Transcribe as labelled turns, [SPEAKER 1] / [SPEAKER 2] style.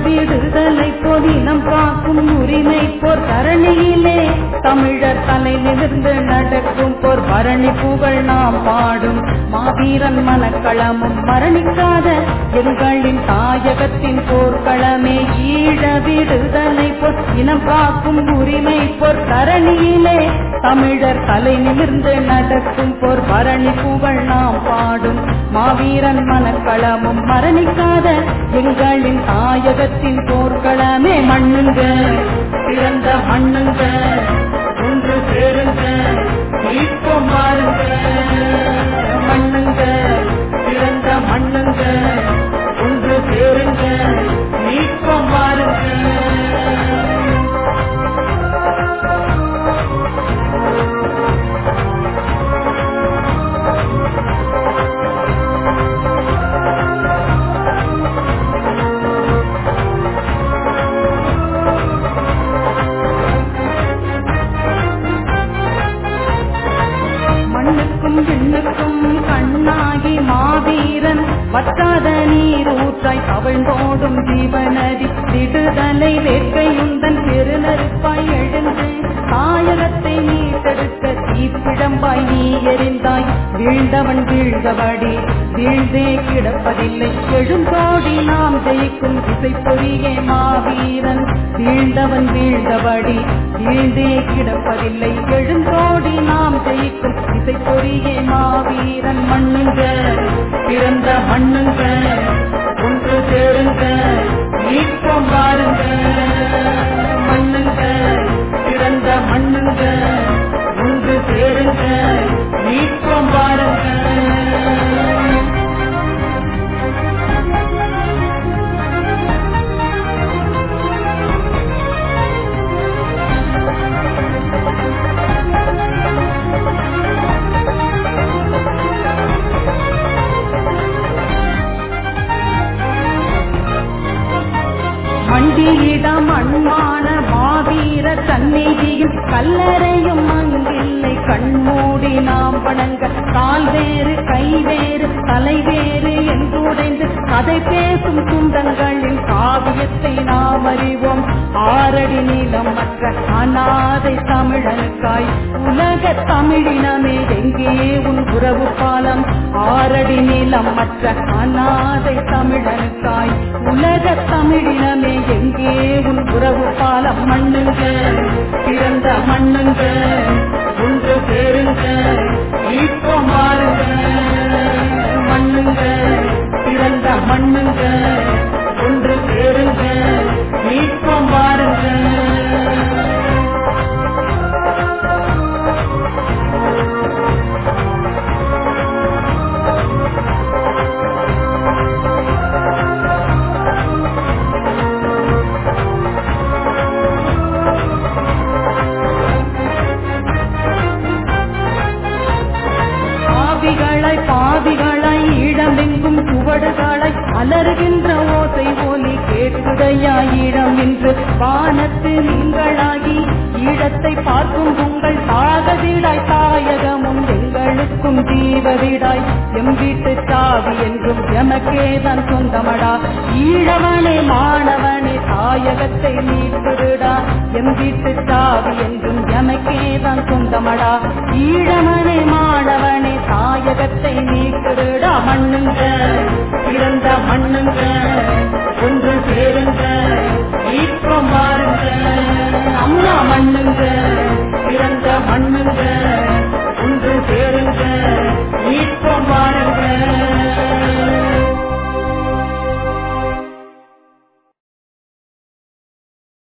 [SPEAKER 1] விடுதலை பொதினம் காக்கும் உரிமை போர் தரணியிலே தமிழர் தலை நிமிர்ந்து நடக்கும் போர் பரணி புகழ் நாம் பாடும் மாவீரன் மனக்களமும் மரணிக்காத எங்களின் தாயகத்தின் போர்க்களமே ஈழ விடுதலை போர் இனம் காக்கும் உரிமை போர் தரணியிலே தமிழர் தலை நிமிர்ந்து நடக்கும் போர் பரணி புகழ் நாம் பாடும் மாவீரன் மனக்களமும் மரணிக்காத எங்களின் தாயகத்தின் போர்க்களமே மண்ணுங்க பிறந்த மண்ணுங்க ஒன்று சேருங்க மீட்போம் மாறுங்க மண்ணுங்க பிறந்த மண்ணுங்க ஒன்று சேருங்க மீட்போம் மாறுங்க மண்ணுக்கும் விண்ணுக்கும் கண்ணாகி மாவீரன் வற்றாத நீரூற்றாய் கவிழ்ந்தோடும் ஜீவநதி விடுதலை வேட்கையுந்தன் பெருநெருப்பாய் எழுந்து தாயகத்தை மீட்டெடுக்க தீப்பிழம்பாய் நீ எறிந்தாய் வீழ்ந்தவன் வீழ்ந்தபடி வீழ்ந்தே கிடப்பதில்லை எழுந்தோடி நாம் ஜெயிக்கும் திசை பொறியே மாவீரன் வீழ்ந்தவன் வீழ்ந்தபடி வீழ்ந்தே கிடப்பதில்லை எழுந்தோடி நாம் ஜெயிக்கும் திசை பொறியே மாவீரன் மண்ணுங்க பிறந்த மண்ணுங்க ஒன்று சேருங்க மீட்போம் பாருங்க மண்ணுங்க பிறந்த மண்ணுங்க ஒன்று சேருங்க மீட்போம் பாருங்க மண்டியிடம் அன்மான மாவீர சந்நிதியும் கல்லறையும் அங்கில்லை கண்மூடி நாம் வணங்க கால் வேறு கை வேறு தலை வேறு என்றுடைந்து கதை பேசும் துண்டங்களின் காவியத்தை நாம் அறிவோம் ஆரடி நீளம் மற்ற அநாதை தமிழனுக்காய் உலக தமிழினமே எங்கே உன் உறவு பாலம் ஆரடி நீளம் மற்ற அநாதை தமிழனுக்காய் உலக தமிழினமே எங்கே உன் உறவு பாலம் மண்ணுங்க பிறந்த மண்ணுங்க ஒன்று சேருங்க இப்போ மாறுங்க மண்ணுங்க பிறந்த மண்ணுங்க ஒன்று சேருங்க இப்போ மாறுங்க பாவிகளாய் பாவிகளாய் ஈழமெங்கும் சுவடுகளாய் அலறுகின்ற ஓசை ஒலி கேட்குதையாய் ஈழம் என்று வானத்து நீங்களாகி ஈழத்தை பார்க்கும் உங்கள் தாகதிடாய் தாயகமும் எங்களுக்கும் ஜீவவிடாய் எம் வீட்டு சாவி என்றும் எமக்கேதான் சொந்தமடா ஈழவனே மாணவனே தாயகத்தை மீட்டுடா எம் வீட்டு சாவி என்றும் எமக்கேதான் சொந்தமடா ஈழவனே மாணவனே தாயகத்தை மீட்டுடா மண்ணுங்க பிறந்த மண்ணுங்க ஒன்று சேருங்க இப்போ மாறுங்க அம்மா மண்ணுங்க பிறந்த மண்ணுங்க